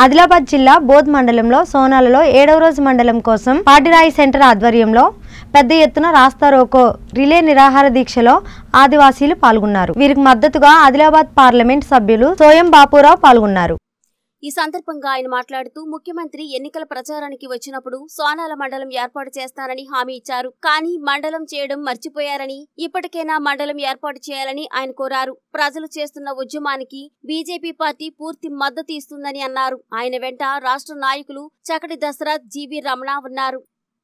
ఆదిలాబాద్ జిల్లా బోధ్ మండలంలో సోనాలలో ఏడవ రోజు మండలం కోసం పాటిరాయి సెంటర్ ఆధ్వర్యంలో పెద్ద ఎత్తున రాస్తారోకో రిలే నిరాహార దీక్షలో ఆదివాసీలు పాల్గొన్నారు వీరికి మద్దతుగా ఆదిలాబాద్ పార్లమెంట్ సభ్యులు సోయం బాపురావు పాల్గొన్నారు ఈ సందర్భంగా ఆయన మాట్లాడుతూ ముఖ్యమంత్రి ఎన్నికల ప్రచారానికి వచ్చినప్పుడు సోనాల మండలం ఏర్పాటు చేస్తానని హామీ ఇచ్చారు కానీ మండలం చేయడం మర్చిపోయారని ఇప్పటికైనా మండలం ఏర్పాటు చేయాలని ఆయన కోరారు ప్రజలు చేస్తున్న ఉద్యమానికి బీజేపీ పార్టీ పూర్తి మద్దతు ఇస్తుందని అన్నారు ఆయన వెంట రాష్ట్ర నాయకులు చకటి దశరథ్ జీవి రమణ ఉన్నారు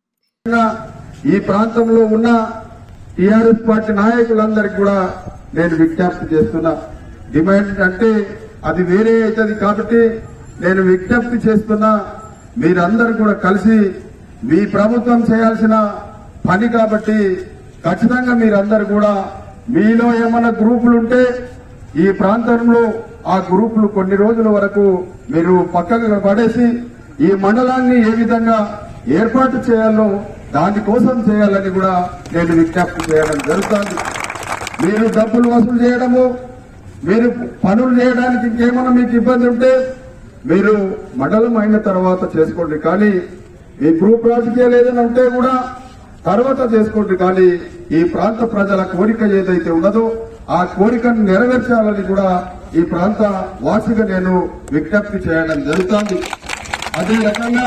ఈ ప్రాంతంలో ఉన్న టీఆర్ఎస్ పార్టీ నాయకులందరికీ కూడా నేను విజ్ఞప్తి చేస్తున్నా డిమాండ్ అంటే అది వేరే అవుతుంది కాబట్టి నేను విజ్ఞప్తి చేస్తున్నా మీరందరూ కూడా కలిసి మీ ప్రభుత్వం చేయాల్సిన పని కాబట్టి ఖచ్చితంగా మీరందరూ కూడా మీలో ఏమైనా గ్రూపులు ఉంటే ఈ ప్రాంతంలో ఆ గ్రూపులు కొన్ని రోజుల వరకు మీరు పక్కకు పడేసి ఈ మండలాన్ని ఏ విధంగా ఏర్పాటు చేయాలో దానికోసం చేయాలని కూడా నేను విజ్ఞప్తి చేయడం జరుగుతుంది మీరు డబ్బులు వసూలు చేయడము మీరు పనులు చేయడానికి ఇంకేమైనా మీకు ఇబ్బంది ఉంటే మీరు మండలం అయిన తర్వాత చేసుకోండి కానీ ఈ గ్రూప్ రాజకీయాలు ఏదైనా ఉంటే కూడా తర్వాత చేసుకోండి కానీ ఈ ప్రాంత ప్రజల కోరిక ఏదైతే ఉన్నదో ఆ కోరికను నెరవేర్చాలని కూడా ఈ ప్రాంత వాసిగా నేను విజ్ఞప్తి చేయడం జరుగుతుంది అదే రకంగా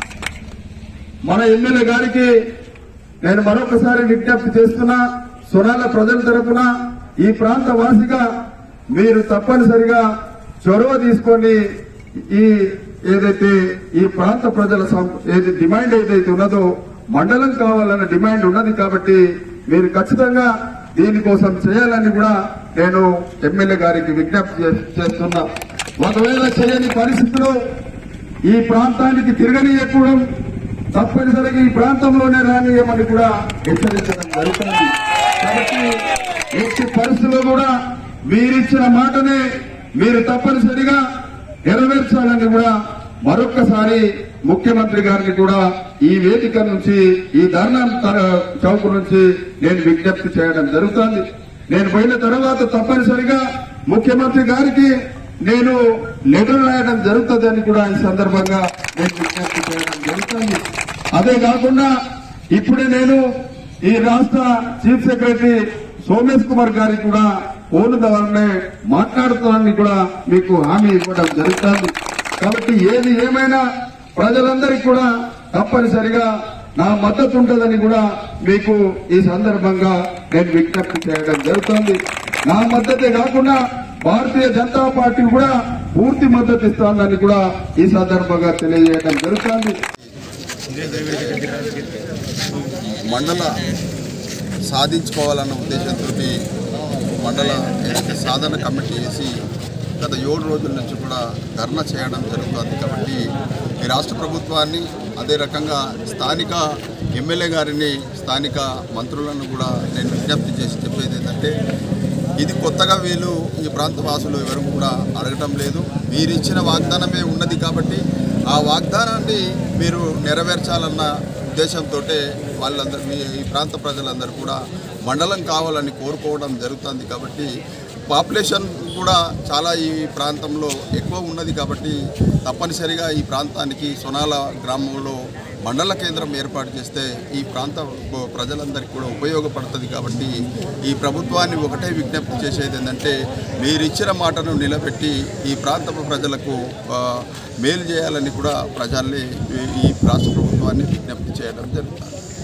మన ఎమ్మెల్యే గారికి నేను మరొకసారి విజ్ఞప్తి చేస్తున్నా సునాల ప్రజల తరపున ఈ ప్రాంత వాసిగా మీరు తప్పనిసరిగా చొరవ తీసుకొని ఈ ఏదైతే ఈ ప్రాంత ప్రజల సం- ఏది డిమాండ్ ఏదైతే ఉన్నదో మండలం కావాలన్న డిమాండ్ ఉన్నది కాబట్టి మీరు ఖచ్చితంగా దీనికోసం చేయాలని కూడా నేను ఎమ్మెల్యే గారికి విజ్ఞప్తి చే- చేస్తున్నా ఒకవేళ చేయని పరిస్థితిలో ఈ ప్రాంతానికి తిరగనీయకూడదు తప్పనిసరిగా ఈ ప్రాంతంలోనే రానియమని కూడా హెచ్చరించడం జరుగుతుంది కాబట్టి ఎట్టి పరిస్థితుల్లో కూడా మీరిచ్చిన మాటనే మీరు తప్పనిసరిగా నెరవేర్చాలని కూడా మరొక్కసారి ముఖ్యమంత్రి గారిని కూడా ఈ వేదిక నుంచి ఈ ధర్నా త- చౌక్ నుంచి నేను విజ్ఞప్తి చేయడం జరుగుతుంది నేను పోయిన తర్వాత తప్పనిసరిగా ముఖ్యమంత్రి గారికి నేను లెటర్ రాయడం జరుగుతుందని కూడా ఈ సందర్భంగా నేను విజ్ఞప్తి చేయడం జరుగుతుంది అదే కాకుండా ఇప్పుడే నేను ఈ రాష్ట్ర చీఫ్ సెక్రటరీ సోమేష్ కుమార్ గారికి కూడా ఫోన్ ద్వారానే మాట్లాడుతానని కూడా మీకు హామీ ఇవ్వడం జరుగుతుంది కాబట్టి ఏది ఏమైనా ప్రజలందరికీ కూడా తప్పనిసరిగా నా మద్దతు ఉంటుందని కూడా మీకు ఈ సందర్భంగా నేను విజ్ఞప్తి చేయడం జరుగుతుంది నా మద్దతే కాకుండా భారతీయ జనతా పార్టీ కూడా పూర్తి మద్దతు ఇస్తోందని కూడా ఈ సందర్భంగా తెలియజేయడం జరుగుతుంది మండల సాధించుకోవాలన్న ఉద్దేశంతో మండల ఏదైతే సాధన కమిటీ వేసి గత ఏడు రోజుల నుంచి కూడా ధర్నా చేయడం జరుగుతుంది కాబట్టి ఈ రాష్ట్ర ప్రభుత్వాన్ని అదే రకంగా స్థానిక ఎమ్మెల్యే గారిని స్థానిక మంత్రులను కూడా నేను విజ్ఞప్తి చేసి చెప్పేది ఏంటంటే ఇది కొత్తగా వీళ్ళు ఈ ప్రాంత వాసులు ఎవరు కూడా అడగటం లేదు మీరు ఇచ్చిన వాగ్దానమే ఉన్నది కాబట్టి ఆ వాగ్దానాన్ని మీరు నెరవేర్చాలన్న ఉద్దేశంతో వాళ్ళందరూ మీ- ఈ ప్రాంత ప్రజలందరూ కూడా మండలం కావాలని కోరుకోవడం జరుగుతుంది కాబట్టి పాపులేషన్ కూడా చాలా ఈ ప్రాంతంలో ఎక్కువ ఉన్నది కాబట్టి తప్పనిసరిగా ఈ ప్రాంతానికి సొనాల గ్రామంలో మండల కేంద్రం ఏర్పాటు చేస్తే ఈ ప్రాంత ప- ప్రజలందరికీ కూడా ఉపయోగపడుతుంది కాబట్టి ఈ ప్రభుత్వాన్ని ఒకటే విజ్ఞప్తి చేసేది ఏంటంటే మీరు ఇచ్చిన మాటను నిలబెట్టి ఈ ప్రాంత ప్రజలకు ఆ, మేలు చేయాలని కూడా ప్రజల్ని ఈ- ఈ రాష్ట్ర ప్రభుత్వాన్ని విజ్ఞప్తి చేయడం జరుగుతుంది